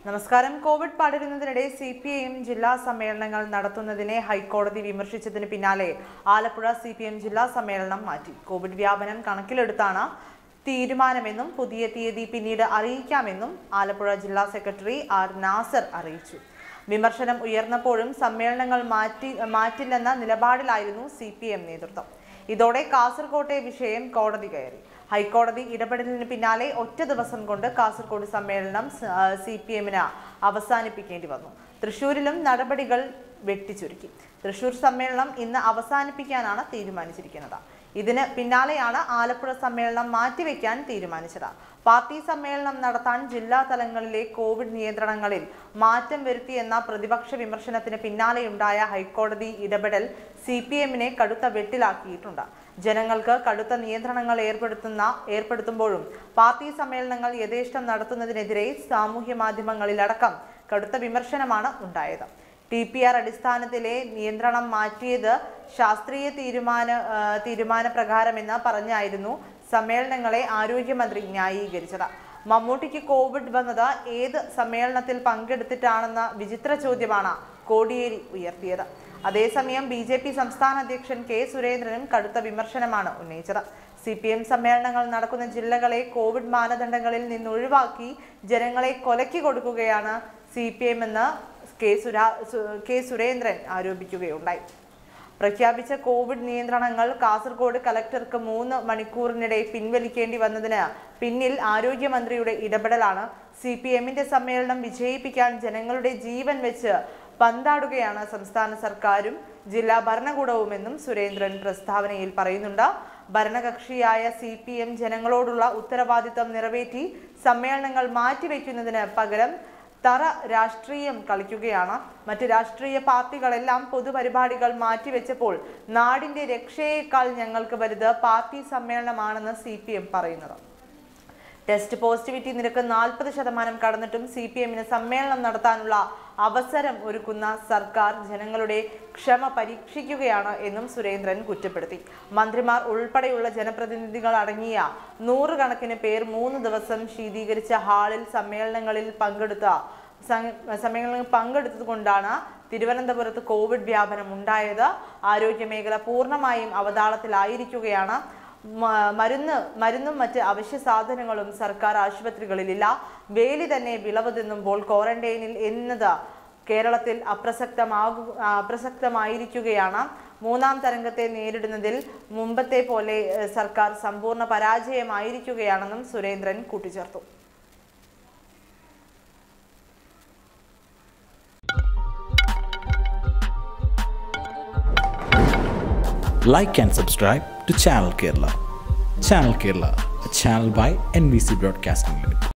നമസ്കാരം കോവിഡ് പടരുന്നതിനിടെ C P I M ജില്ലാ സമ്മേളനങ്ങൾ നടത്തുന്നതിനെ ഹൈക്കോടതി വിമർശിച്ചതിന് പിന്നാലെ ആലപ്പുഴ സി പി എം ജില്ലാ സമ്മേളനം മാറ്റി കോവിഡ് വ്യാപനം കണക്കിലെടുത്താണ് തീരുമാനമെന്നും പുതിയ തീയതി പിന്നീട് അറിയിക്കാമെന്നും ആലപ്പുഴ ജില്ലാ സെക്രട്ടറി ആർ നാസർ അറിയിച്ചു വിമർശനം ഉയർന്നപ്പോഴും സമ്മേളനങ്ങൾ മാറ്റി മാറ്റില്ലെന്ന നിലപാടിലായിരുന്നു സി പി എം നേതൃത്വം ഇതോടെ കാസർകോട്ടെ വിഷയം കോടതി കയറി ഹൈക്കോടതി ഇടപെടലിന് പിന്നാലെ ഒറ്റ ദിവസം കൊണ്ട് കാസർകോട് സമ്മേളനം സി പി എമ്മിന് അവസാനിപ്പിക്കേണ്ടി വന്നു തൃശൂരിലും നടപടികൾ വെട്ടിച്ചുരുക്കി തൃശൂർ സമ്മേളനം ഇന്ന് അവസാനിപ്പിക്കാനാണ് തീരുമാനിച്ചിരിക്കുന്നത് ഇതിന് പിന്നാലെയാണ് ആലപ്പുഴ സമ്മേളനം മാറ്റിവെക്കാൻ തീരുമാനിച്ചത് പാർട്ടി സമ്മേളനം നടത്താൻ ജില്ലാ തലങ്ങളിലെ കോവിഡ് നിയന്ത്രണങ്ങളിൽ മാറ്റം വരുത്തിയെന്ന പ്രതിപക്ഷ വിമർശനത്തിന് പിന്നാലെയുണ്ടായ ഹൈക്കോടതി ഇടപെടൽ സി പി എമ്മിനെ കടുത്ത വെട്ടിലാക്കിയിട്ടുണ്ട് ജനങ്ങൾക്ക് കടുത്ത നിയന്ത്രണങ്ങൾ ഏർപ്പെടുത്തുന്ന ഏർപ്പെടുത്തുമ്പോഴും പാർട്ടി സമ്മേളനങ്ങൾ യഥേഷ്ടം നടത്തുന്നതിനെതിരെ സാമൂഹ്യ മാധ്യമങ്ങളിലടക്കം കടുത്ത വിമർശനമാണ് ഉണ്ടായത് ടി പി ആർ അടിസ്ഥാനത്തിലെ നിയന്ത്രണം മാറ്റിയത് ശാസ്ത്രീയ തീരുമാന ആ, തീരുമാനപ്രകാരമെന്ന് പറഞ്ഞായിരുന്നു സമ്മേളനങ്ങളെ ആരോഗ്യമന്ത്രി ന്യായീകരിച്ചത് മമ്മൂട്ടിക്ക് കോവിഡ് വന്നത് ഏത് സമ്മേളനത്തിൽ പങ്കെടുത്തിട്ടാണെന്ന വിചിത്ര ചോദ്യമാണ് കോടിയേരി ഉയർത്തിയത് അതേസമയം ബി ജെ പി സംസ്ഥാന അധ്യക്ഷൻ കെ സുരേന്ദ്രനും കടുത്ത വിമർശനമാണ് ഉന്നയിച്ചത് സി പി എം സമ്മേളനങ്ങൾ നടക്കുന്ന ജില്ലകളെ കോവിഡ് മാനദണ്ഡങ്ങളിൽ നിന്ന് ഒഴിവാക്കി ജനങ്ങളെ കൊലക്കി കൊടുക്കുകയാണ് സി പി എം എന്ന് കെ സുരാ സു- കെ സുരേന്ദ്രൻ ആരോപിക്കുകയുണ്ടായി പ്രഖ്യാപിച്ച കോവിഡ് നിയന്ത്രണങ്ങൾ കാസർഗോഡ് കലക്ടർക്ക് മൂന്ന് മണിക്കൂറിനിടെ പിൻവലിക്കേണ്ടി വന്നതിന് പിന്നിൽ ആരോഗ്യമന്ത്രിയുടെ ഇടപെടലാണ് സി പി എമ്മിന്റെ സമ്മേളനം വിജയിപ്പിക്കാൻ ജനങ്ങളുടെ ജീവൻ വെച്ച് പന്താടുകയാണ് സംസ്ഥാന സർക്കാരും ജില്ലാ ഭരണകൂടവുമെന്നും സുരേന്ദ്രൻ പ്രസ്താവനയിൽ പറയുന്നുണ്ട് ഭരണകക്ഷിയായ സി പി എം ജനങ്ങളോടുള്ള ഉത്തരവാദിത്തം നിറവേറ്റി സമ്മേളനങ്ങൾ മാറ്റിവെക്കുന്നതിന് പകരം തറ രാഷ്ട്രീയം കളിക്കുകയാണ് മറ്റ് രാഷ്ട്രീയ പാർട്ടികളെല്ലാം പൊതുപരിപാടികൾ മാറ്റിവെച്ചപ്പോൾ നാടിന്റെ രക്ഷയേക്കാൾ ഞങ്ങൾക്ക് വലുത് പാർട്ടി സമ്മേളനമാണെന്ന് സി പി എം പറയുന്നത് ടെസ്റ്റ് പോസിറ്റിവിറ്റി നിരക്ക് നാൽപ്പത് ശതമാനം കടന്നിട്ടും സി പി എമ്മിന് സമ്മേളനം നടത്താനുള്ള അവസരം ഒരുക്കുന്ന സർക്കാർ ജനങ്ങളുടെ ക്ഷമ പരീക്ഷിക്കുകയാണ് എന്നും സുരേന്ദ്രൻ കുറ്റപ്പെടുത്തി മന്ത്രിമാർ ഉൾപ്പെടെയുള്ള ജനപ്രതിനിധികൾ അടങ്ങിയ നൂറുകണക്കിന് പേർ മൂന്ന് ദിവസം ശീതീകരിച്ച ഹാളിൽ സമ്മേളനങ്ങളിൽ പങ്കെടുത്ത സം- സമ്മേളനങ്ങളിൽ പങ്കെടുത്തതുകൊണ്ടാണ് തിരുവനന്തപുരത്ത് കോവിഡ് വ്യാപനം ഉണ്ടായത് ആരോഗ്യമേഖല പൂർണ്ണമായും അവതാളത്തിലായിരിക്കുകയാണ് മ- മരുന്ന് മരുന്നും മറ്റ് അവശ്യ സാധനങ്ങളും സർക്കാർ ആശുപത്രികളിലില്ല വേലി തന്നെ വിളവ് തിന്നുമ്പോൾ ക്വാറന്റൈനിൽ എന്നത് കേരളത്തിൽ അപ്രസക്തമാകു അപ്രസക്തമായിരിക്കുകയാണ് മൂന്നാം തരംഗത്തെ നേരിടുന്നതിൽ മുമ്പത്തെ പോലെ ഏഹ്, സർക്കാർ സമ്പൂർണ്ണ പരാജയമായിരിക്കുകയാണെന്നും സുരേന്ദ്രൻ കൂട്ടിച്ചേർത്തു like and subscribe to Channel Kerala. Channel Kerala, a channel by NBC Broadcasting Limited.